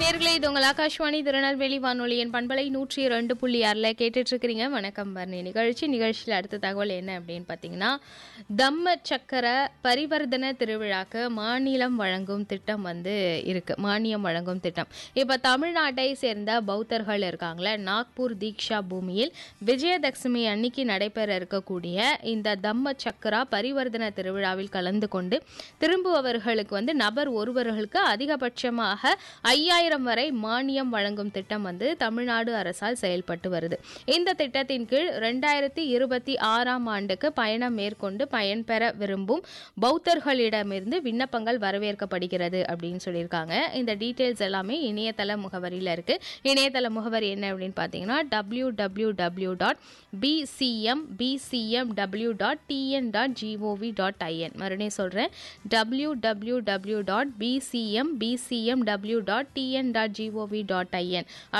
நேர்களே இது உங்கள் ஆகாஷ்வாணி திருநெல்வேலி வானொலியின் பண்பலை நூற்றி ரெண்டு புள்ளி ஆறில் கேட்டுட்டு இருக்கிறீங்க வணக்கம் பர்ணி நிகழ்ச்சி நிகழ்ச்சியில் அடுத்த தகவல் என்ன அப்படின்னு பார்த்தீங்கன்னா தம்ம சக்கர பரிவர்த்தன திருவிழாக்கு மாநிலம் வழங்கும் திட்டம் வந்து இருக்கு மானியம் வழங்கும் திட்டம் இப்போ தமிழ்நாட்டை சேர்ந்த பௌத்தர்கள் இருக்காங்களே நாக்பூர் தீக்ஷா பூமியில் விஜயதசமி அன்னைக்கு நடைபெற இருக்கக்கூடிய இந்த தம்ம சக்கரா பரிவர்த்தன திருவிழாவில் கலந்து கொண்டு திரும்புபவர்களுக்கு வந்து நபர் ஒருவர்களுக்கு அதிகபட்சமாக ஐயாயிரம் வரை மானியம் வழங்கும் திட்டம் வந்து தமிழ்நாடு அரசால் செயல்பட்டு வருது இந்த திட்டத்தின் கீழ் ரெண்டாயிரத்தி இருபத்தி ஆறாம் ஆண்டுக்கு பயணம் மேற்கொண்டு பயன்பெற விரும்பும் பௌத்தர்களிடமிருந்து விண்ணப்பங்கள் வரவேற்கப்படுகிறது அப்படின்னு சொல்லியிருக்காங்க இந்த டீட்டெயில்ஸ் எல்லாமே இணையதள முகவரியில் இருக்கு இணையதள முகவரி என்ன அப்படின்னு பார்த்தீங்கன்னா W W W dot PCM PCM W dot TN dot GOV dot IN மறுபடியும் சொல்கிறேன் W W W dot PCM PCM W dot TN dot GOV dot IN